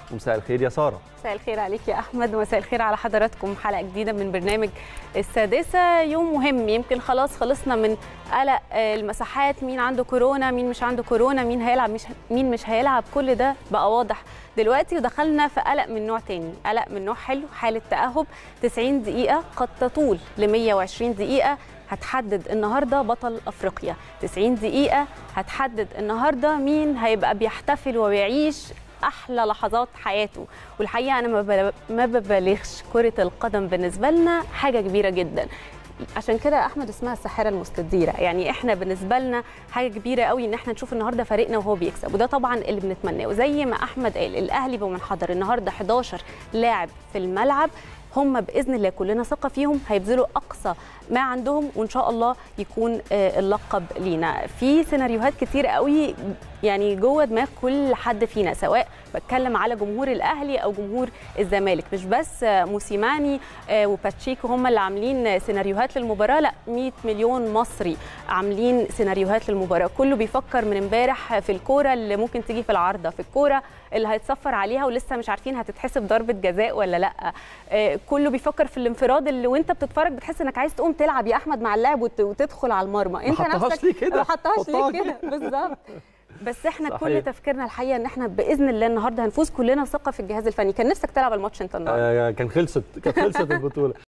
ومساء الخير يا ساره مساء الخير عليك يا احمد ومساء الخير على حضراتكم حلقه جديده من برنامج السادسه يوم مهم يمكن خلاص خلصنا من قلق المساحات مين عنده كورونا مين مش عنده كورونا مين هيلعب مش مين مش هيلعب كل ده بقى واضح دلوقتي ودخلنا في قلق من نوع تاني قلق من نوع حلو حاله تاهب 90 دقيقه قد تطول ل 120 دقيقه هتحدد النهارده بطل افريقيا 90 دقيقه هتحدد النهارده مين هيبقى بيحتفل وبيعيش احلى لحظات حياته والحقيقه انا ما ببالغش كره القدم بالنسبه لنا حاجه كبيره جدا عشان كده احمد اسمها الساحره المستديره يعني احنا بالنسبه لنا حاجه كبيره قوي ان احنا نشوف النهارده فريقنا وهو بيكسب وده طبعا اللي بنتمناه وزي ما احمد قال الاهلي بمنحدر النهارده 11 لاعب في الملعب هم باذن الله كلنا ثقه فيهم هيبذلوا اقصى ما عندهم وان شاء الله يكون اللقب لينا في سيناريوهات كتير قوي يعني جوه دماغ كل حد فينا سواء بتكلم على جمهور الاهلي او جمهور الزمالك مش بس موسيماني وباتشيكو هم اللي عاملين سيناريوهات للمباراه لا 100 مليون مصري عاملين سيناريوهات للمباراه كله بيفكر من امبارح في الكوره اللي ممكن تيجي في العارضه في الكوره اللي هيتصفر عليها ولسه مش عارفين هتتحسب ضربه جزاء ولا لا كله بيفكر في الانفراد اللي وانت بتتفرج بتحس انك عايز تقوم تلعب يا احمد مع اللاعب وتدخل على المرمى انت نفسك ليه كده ما حطهاش ليه كده بالظبط بس احنا صحيح. كل تفكيرنا الحقيقه ان احنا باذن الله النهارده هنفوز كلنا ثقه في الجهاز الفني كان نفسك تلعب الماتش انت النهارده آه كان خلصت كانت خلصت البطوله